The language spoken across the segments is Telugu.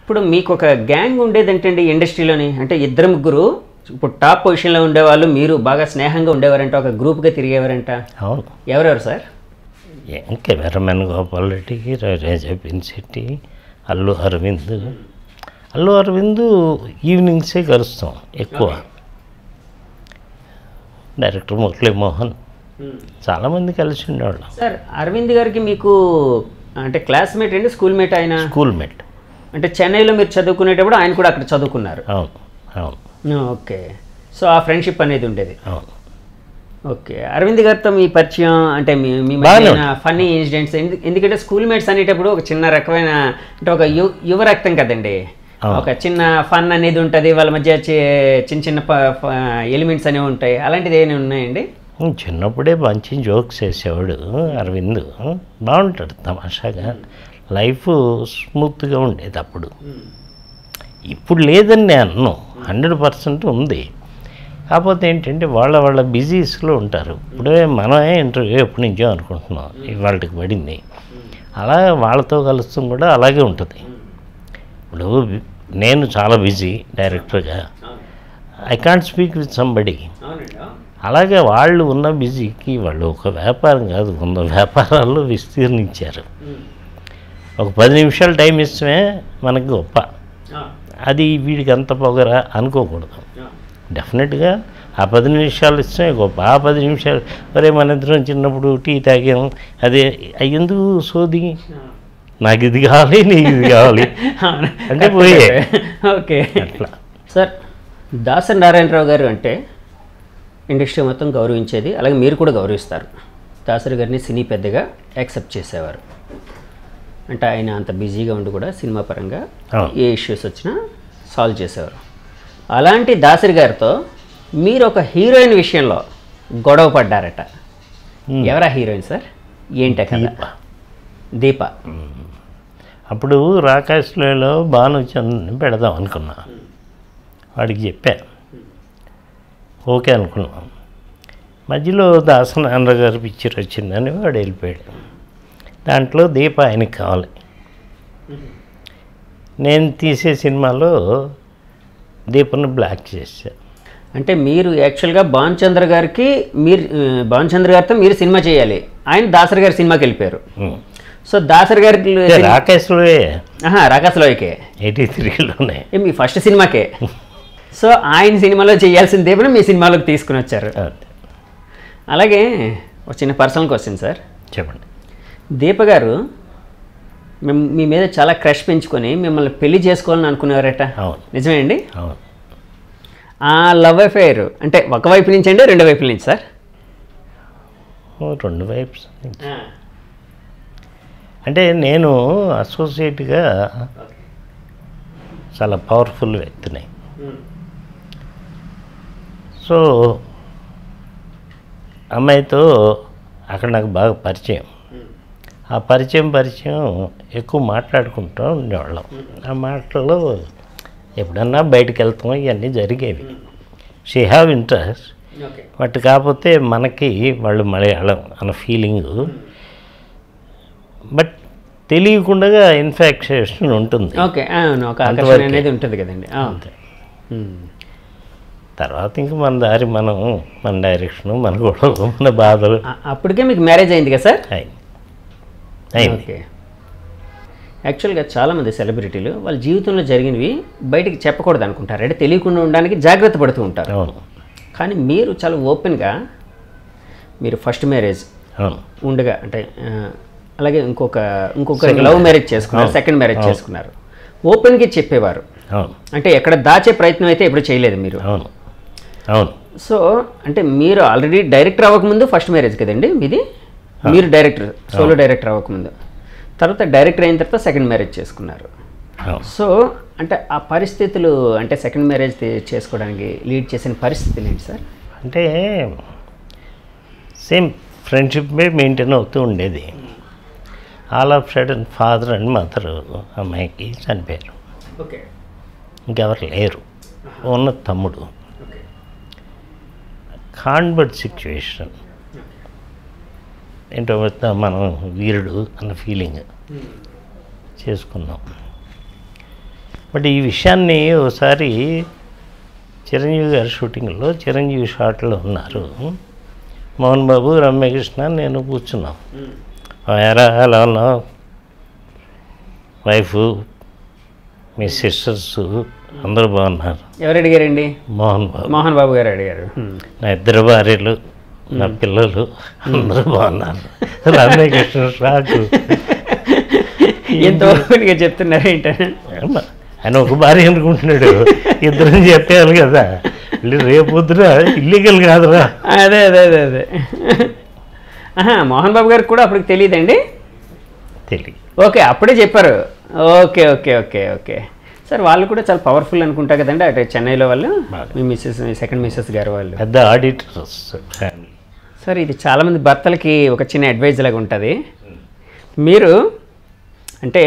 ఇప్పుడు మీకు ఒక గ్యాంగ్ ఉండేదంటండి ఇండస్ట్రీలోని అంటే ఇద్దరు ముగ్గురు ఇప్పుడు టాప్ పొజిషన్లో ఉండేవాళ్ళు మీరు బాగా స్నేహంగా ఉండేవారంట ఒక గ్రూప్గా తిరిగేవారంట అవును ఎవరెవరు సార్ ఏం కెమెరామెన్ గోపాల్ రెడ్డికి రేజా పిన్శెట్టి అల్లు అరవింద్ అల్లు అరవింద్ ఈవినింగ్సే కలుస్తాం ఎక్కువ డైరెక్టర్ మురళీమోహన్ చాలామంది కలిసి ఉండేవాళ్ళం సార్ అరవింద్ గారికి మీకు అంటే క్లాస్మేట్ అండి స్కూల్ మేట్ ఆయన స్కూల్ మేట్ అంటే చెన్నైలో మీరు చదువుకునేటప్పుడు ఆయన కూడా అక్కడ చదువుకున్నారు అవును అవును ఓకే సో ఆ ఫ్రెండ్షిప్ అనేది ఉండేది అవును ఓకే అరవింద్ గారితో మీ పరిచయం అంటే మీ మీ బాగానే ఫన్నీ ఇన్సిడెంట్స్ ఎందుకంటే స్కూల్ మేట్స్ అనేటప్పుడు ఒక చిన్న రకమైన అంటే ఒక యు యువ రక్తం కదండి అవును. ఒక చిన్న ఫన్ అనేది ఉంటుంది వాళ్ళ మధ్య చి- చిన్న చిన్న ఎలిమెంట్స్ అనేవి ఉంటాయి అలాంటిది ఏమైనా ఉన్నాయండి చిన్నప్పుడే మంచి జోక్స్ వేసేవాడు అరవింద్ బాగుంటాడు తమాషాగా లైఫ్ స్మూత్గా ఉండేది అప్పుడు ఇప్పుడు లేదని నేను అన్ను హండ్రెడ్ పర్సెంట్ ఉంది కాకపోతే ఏంటంటే వాళ్ళ వాళ్ళ బిజీస్లో ఉంటారు ఇప్పుడే మనమే ఇంటర్వ్యూ ఎప్పటి నుంచో అనుకుంటున్నాం ఇవాళకి పడింది అలా వాళ్ళతో కలుస్తాం కూడా అలాగే ఉంటుంది ఇప్పుడు నేను చాలా బిజీ డైరెక్టర్గా I can't speak with somebody అలాగే వాళ్ళు ఉన్న బిజీకి వాళ్ళు ఒక వ్యాపారం కాదు వంద వ్యాపారాల్లో విస్తీర్ణించారు ఒక పది నిమిషాలు టైం ఇస్తే మనకి గొప్ప అది వీడికి అంత పొగరా అనుకోకూడదు డెఫినెట్గా ఆ పది నిమిషాలు ఇస్తే గొప్ప ఆ పది నిమిషాలు ఒరే మన ఇద్దరం చిన్నప్పుడు టీ తాగాం అదే అయ్యి ఎందుకు సోది నాకు ఇది కావాలి నీకు ఇది కావాలి అంటే పోయే ఓకే అట్లా సార్ దాసరి నారాయణరావు గారు అంటే ఇండస్ట్రీ మొత్తం గౌరవించేది అలాగే మీరు కూడా గౌరవిస్తారు దాసరి గారిని సినీ పెద్దగా యాక్సెప్ట్ చేసేవారు అంటే ఆయన అంత బిజీగా ఉండి కూడా సినిమా పరంగా అవును. ఏ ఇష్యూస్ వచ్చినా సాల్వ్ చేసేవారు అలాంటి దాసరి గారితో మీరు ఒక హీరోయిన్ విషయంలో గొడవ పడ్డారట ఎవరా హీరోయిన్ సార్ ఏంట కదా దీప అప్పుడు రాకాశ్లో భానుచంద్రని పెడదాం అనుకున్నా వాడికి చెప్పా ఓకే అనుకున్నాం మధ్యలో దాసనాంధ్ర గారి పిక్చర్ వచ్చిందని వాడు వెళ్ళిపోయాడు దాంట్లో దీప ఆయనకి కావాలి నేను తీసే సినిమాలో దీపను బ్లాక్ చేశా అంటే మీరు యాక్చువల్గా భాన్ చంద్ర గారికి మీరు ఆ, భాన్ చంద్ర గారితో మీరు సినిమా చేయాలి ఆయన దాసరి గారి సినిమాకి వెళ్ళిపోయారు ఉమ్. సో దాసరి గారికి అంటే రాకేశ్లో ఆహా రాకాసులోకే ఎయిటీ త్రీలోనే ఏ మీ ఫస్ట్ సినిమాకే సో ఆయన సినిమాలో చేయాల్సిందే కూడా మీ సినిమాలోకి తీసుకుని వచ్చారు అలాగే ఒక చిన్న పర్సనల్ క్వశ్చన్ సార్ చెప్పండి దీప గారు మేము మీ మీద చాలా క్రష్ పెంచుకొని మిమ్మల్ని పెళ్లి చేసుకోవాలని అనుకునేవారట అవును నిజమే అండి అవును ఆ లవ్ అఫైర్ అంటే ఒక వైపు నుంచి అండి రెండు వైపుల నుంచి సార్ ఓ రెండు వైపు అంటే నేను అసోసియేట్గా చాలా పవర్ఫుల్ వ్యక్తిని సో అమ్మాయితో అక్కడ నాకు బాగా పరిచయం ఆ పరిచయం పరిచయం ఎక్కువ మాట్లాడుకుంటూ ఉండేవాళ్ళం ఆ మాటల్లో ఎప్పుడన్నా బయటికి వెళ్తాం ఇవన్నీ జరిగేవి she have interest okay but కాకపోతే మనకి వాళ్ళు మలయాళం అన్న ఫీలింగు బట్ తెలియకుండా ఇన్ఫెక్షన్ ఉంటుంది ఓకే అవును ఒక ఆకర్షణ అంతవరకే. అనేది ఉంటుంది కదండి ఆ. అంతే ఉమ్. తర్వాత ఇంక మన దారి మనం మన డైరెక్షను మన గొడవలు మన బాధలు ఆ- అప్పటికే మీకు మ్యారేజ్ అయింది కదా సార్ అయింది అయింది ఓకే యాక్చువల్గా చాలామంది సెలబ్రిటీలు వాళ్ళ జీవితంలో జరిగినవి బయటికి చెప్పకూడదు అనుకుంటారు అంటే తెలియకుండా ఉండడానికి జాగ్రత్త పడుతూ ఉంటారు అవును కానీ మీరు చాలా ఓపెన్గా మీరు ఫస్ట్ మ్యారేజ్ అవును ఉండగా అంటే ఆ, అలాగే ఇంకొక ఇంకొక లవ్ మ్యారేజ్ చేసుకున్నారు సెకండ్ మ్యారేజ్ చేసుకున్నారు ఓపెన్గా చెప్పేవారు అవును అంటే ఎక్కడ దాచే ప్రయత్నం అయితే ఎప్పుడు చేయలేదు మీరు అవును అవును సో అంటే మీరు ఆల్రెడీ డైరెక్టర్ అవ్వకముందు ఫస్ట్ మ్యారేజ్ కదండి మీది మీరు డైరెక్టర్ సోలో డైరెక్టర్ అవ్వకముందు తర్వాత డైరెక్టర్ అయిన తర్వాత సెకండ్ మ్యారేజ్ చేసుకున్నారు అవును సో అంటే ఆ పరిస్థితులు అంటే సెకండ్ మ్యారేజ్ చేసుకోవడానికి లీడ్ చేసిన పరిస్థితులు ఏంటి సార్ అంటే సేమ్ ఫ్రెండ్షిప్ మెయింటైన్ అవుతూ ఉండేది all of sudden father and mother అమ్మాయికి చనిపోయారు ఓకే ఇంకెవరు లేరు ఉన్న తమ్ముడు కాన్వర్ట్ సిచ్యువేషన్ ఏంటో మొత్తం మనం వీరుడు అన్న ఫీలింగ్ చేసుకున్నాం బట్ ఈ విషయాన్ని ఒకసారి చిరంజీవి గారి షూటింగ్లో చిరంజీవి షాట్లో ఉన్నారు మోహన్ బాబు రమ్యకృష్ణ నేను కూర్చున్నాం ఎరా ఎలా ఉన్నావు వైఫ్ మీ సిస్టర్స్ అందరూ బాగున్నారు ఎవరు అడిగారండి మోహన్ బాబు మోహన్ బాబు గారు అడిగారు హ్మ్. నా ఇద్దరు భార్యలు నా పిల్లలు అందరూ బాగున్నారు రమ్యకృష్ణ షాకు ఎంత ఓపెన్గా చెప్తున్నారు ఏంటని ఏమ్మా, ఆయన ఒక భార్య అనుకుంటున్నాడు ఇద్దరం చెప్పేయాలి కదా మళ్ళీ రేపు పొద్దున ఇల్లీగల్ కాదురా అదే అదే అదే అదే ఆహా, మోహన్ బాబు గారికి కూడా అప్పటికి తెలియదండి తెలియదు ఓకే అప్పుడే చెప్పారు okay okay okay okay sir వాళ్ళు కూడా చాలా పవర్ఫుల్ అనుకుంటా కదండి అటు చెన్నైలో వాళ్ళు బాగా. మీ మిస్సెస్ మీ సెకండ్ మిస్సెస్ గారు వాళ్ళు పెద్ద ఆడిటర్స్ ఫ్యామిలీ సార్ ఇది చాలామంది భర్తలకి ఒక చిన్న అడ్వైజ్ లాగా ఉంటుంది మీరు అంటే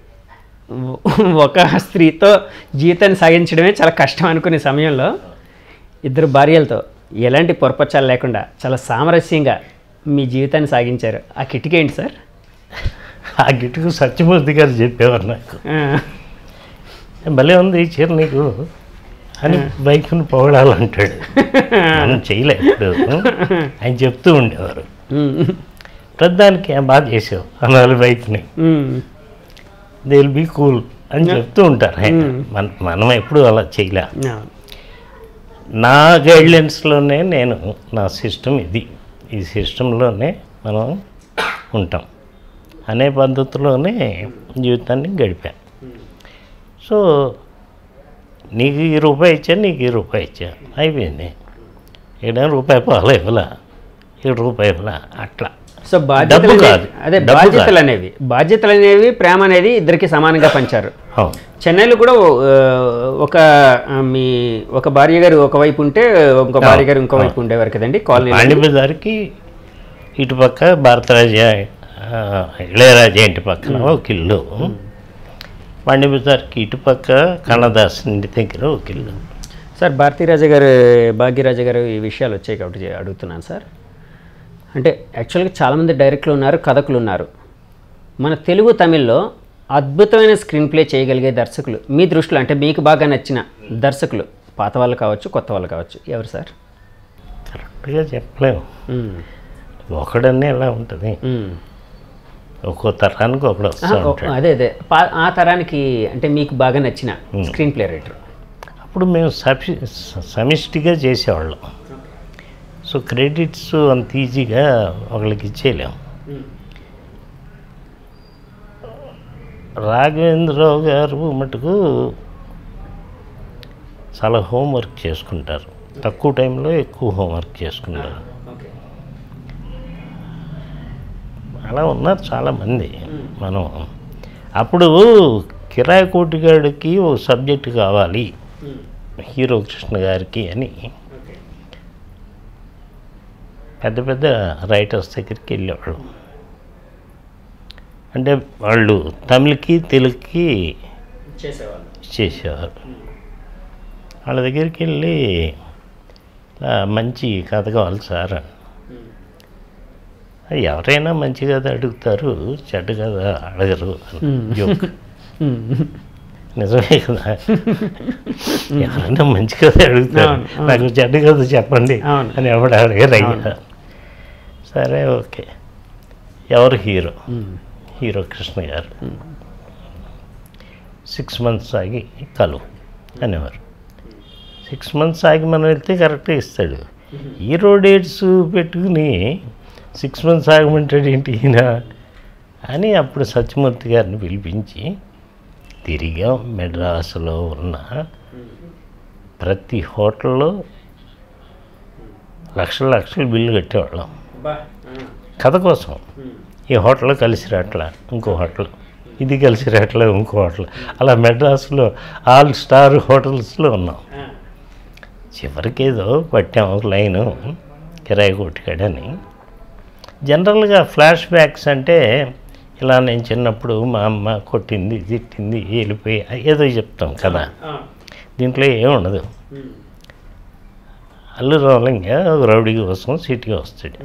ఒక స్త్రీతో జీవితాన్ని సాగించడమే చాలా కష్టం అనుకునే సమయంలో ఇద్దరు భార్యలతో ఎలాంటి పొరపచ్చాలు లేకుండా చాలా సామరస్యంగా మీ జీవితాన్ని సాగించారు ఆ కిటికీ ఏంటి సార్ ఆ గిట్టుకు సత్యమూర్తి గారు చెప్పేవారు నాకు ఆ, భలే ఉంది ఈ చీర నీకు అని బైక్ను పొగడాలంటాడు మనం చేయలే ఇప్పుడు ఆయన చెప్తూ ఉండేవారు ఉమ్, ప్రతిదానికి "ఏం బాగా చేసావు అనాలి బైక్ని um, they will be cool అని చెప్తూ ఉంటారు ఆయన మన మనం ఎప్పుడు అలా చేయలే ఆ, నా గైడ్లైన్స్లోనే నేను నా సిస్టమ్ ఇది ఈ సిస్టంలోనే మనం ఉంటాం అనే పద్ధతిలోనే జీవితాన్ని గడిపాను సో నీకు ఈ రూపాయి ఇచ్చా నీకు ఈ రూపాయి ఇచ్చా అయిపోయింది ఇక్కడ రూపాయి పాలు ఇవ్వలా ఇక్కడ రూపాయి ఇవ్వలా అట్లా సో బాధ్యతలు డబ్బు అనేవి- కాదు. అదే డబ్బు బాధ్యతలు కాదు. అనేవి బాధ్యతలు అనేవి ప్రేమ అనేది ఇద్దరికి సమానంగా పంచారు అవును చెన్నైలో కూడా ఓ- ఆ, ఒక ఆ, మీ ఒక భార్య గారు ఒకవైపు ఉంటే ఇంకో భార్య గారు ఇంకో వైపు ఉండేవారు కదండి కాలనీ పాండి బజార్కి ఇటుపక్క భారతరాజ ఆ, ఇళయరాజా ఇంటి పక్కన ఒక ఇల్లు పాండి బజార్కి ఇటుపక్క కన్నదాస్ ఇంటి దగ్గర ఒక ఇల్లు సార్ భారతీరాజా గారు భాగ్యరాజా గారు ఈ విషయాలు వచ్చాయి కాబట్టి చే- అడుగుతున్నాను సార్ అంటే యాక్చువల్గా చాలామంది డైరెక్టర్లు ఉన్నారు కథకులు ఉన్నారు మన తెలుగు తమిళ్లో అద్భుతమైన స్క్రీన్ ప్లే చేయగలిగే దర్శకులు మీ దృష్టిలో అంటే మీకు బాగా నచ్చిన దర్శకులు పాత వాళ్ళు కావచ్చు కొత్త వాళ్ళు కావచ్చు ఎవరు సార్ కరెక్ట్గా చెప్పలేము మ్మ్. ఒకడనే ఎలా ఉంటుంది మ్మ్. ఒక్కో తరానికి ఒకడు వస్తూ ఆహా, ఓ- ఉంటాడు అదే అదే పా- ఆ తరానికి అంటే మీకు బాగా నచ్చిన స్క్రీన్ ప్లే రైటర్ అప్పుడు మేము సఫి సమిష్టిగా చేసేవాళ్ళం సో క్రెడిట్స్ అంత ఈజీగా ఒకళ్ళకి ఇచ్చేయలేము రాఘవేంద్రరావు గారు మటుకు చాలా హోంవర్క్ చేసుకుంటారు తక్కువ టైంలో ఎక్కువ హోంవర్క్ చేసుకుంటారు అలా ఉన్నారు చాలామంది మనం అప్పుడు కిరాయి కోటిగాడికి ఓ సబ్జెక్ట్ కావాలి హీరో కృష్ణ గారికి అని పెద్ద పెద్ద రైటర్స్ దగ్గరికి వెళ్ళేవాళ్ళు అంటే వాళ్ళు తమిళకి తెలుగుకి చేసేవాళ్ళు చేసేవారు వాళ్ళ దగ్గరికి వెళ్ళి "ఇలా మంచి కథ కావాలి సార్ అని. ఎవరైనా మంచి కథ అడుగుతారు చెడ్డ కథ అడగరు అని జోక్ నిజమే కదా ఎవరైనా మంచి కథ అడుగుతారు అవును, అవును. నాకు చెడ్డ కథ చెప్పండి అవును. అని ఎవడు అడిగారు అయ్యా సరే ఓకే ఎవరు హీరో హీరో కృష్ణ గారు సిక్స్ మంత్స్ ఆగి కలు అనేవారు సిక్స్ మంత్స్ ఆగి మనం వెళ్తే కరెక్ట్గా ఇస్తాడు హీరో డేట్స్ పెట్టుకుని సిక్స్ మంత్స్ ఆగమంటాడు ఏంటి ఈయన అని అప్పుడు సత్యమూర్తి గారిని పిలిపించి తిరిగా మెడ్రాసులో ఉన్న ప్రతి హోటల్లో లక్షల లక్షలు బిల్లు కట్టేవాళ్ళం కథ కోసం ఈ హోటల్ కలిసి రాట్లా ఇంకో హోటల్ ఇది కలిసి రాట్లా ఇంకో హోటల్ అలా మెడ్రాస్లో ఆల్ స్టార్ హోటల్స్లో ఉన్నాం చివరికి ఏదో పట్టాం ఒక లైను కిరాయి కొట్టుకాడని జనరల్గా ఫ్లాష్ బ్యాక్స్ అంటే ఇలా నేను చిన్నప్పుడు మా అమ్మ కొట్టింది తిట్టింది వెళ్ళిపోయి ఏదో చెప్తాం కదా దీంట్లో ఏముండదు అల్లు రోలింగ్ ఒక రౌడీ కోసం సిటీకి వస్తాడు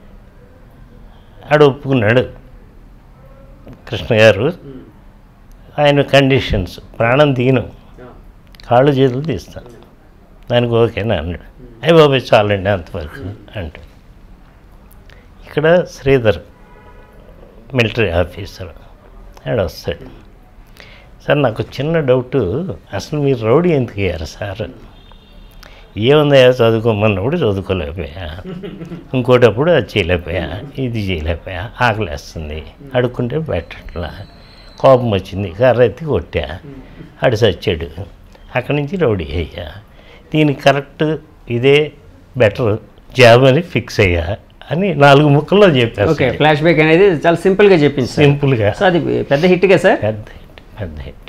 ఆడు ఒప్పుకున్నాడు కృష్ణ గారు ఆయన కండిషన్స్ ప్రాణం తీయను కాళ్ళు చేతులు తీస్తాను దానికి ఓకేనా అన్నాడు అయ్యి బాబాయ్ చాలండి అంతవరకు అంటాడు ఇక్కడ శ్రీధర్ మిలిటరీ ఆఫీసర్ ఆడ వస్తాడు సార్ నాకు చిన్న డౌట్ అసలు మీరు రౌడీ ఎందుకు అయ్యారు సార్ ఏముందయ్యా చదువుకోమన్నప్పుడు చదువుకోలేకపోయా ఇంకోటప్పుడు అది చేయలేకపోయా ఇది చేయలేకపోయా ఆకలేస్తుంది అడుక్కుంటే పెట్టట్లా కోపం వచ్చింది కర్ర ఎత్తి కొట్టా ఆడు చచ్చాడు అక్కడి నుంచి రౌడీ అయ్యా దీనికి కరెక్ట్ ఇదే బెటర్ జాబ్ అని ఫిక్స్ అయ్యా అని నాలుగు ముక్కల్లో చెప్పారు ఓకే ఫ్లాష్ బ్యాక్ అనేది చాలా సింపుల్గా చెప్పింది సార్ సింపుల్గా సో అది పెద్ద హిట్గా సార్ పెద్ద హిట్ పెద్ద హిట్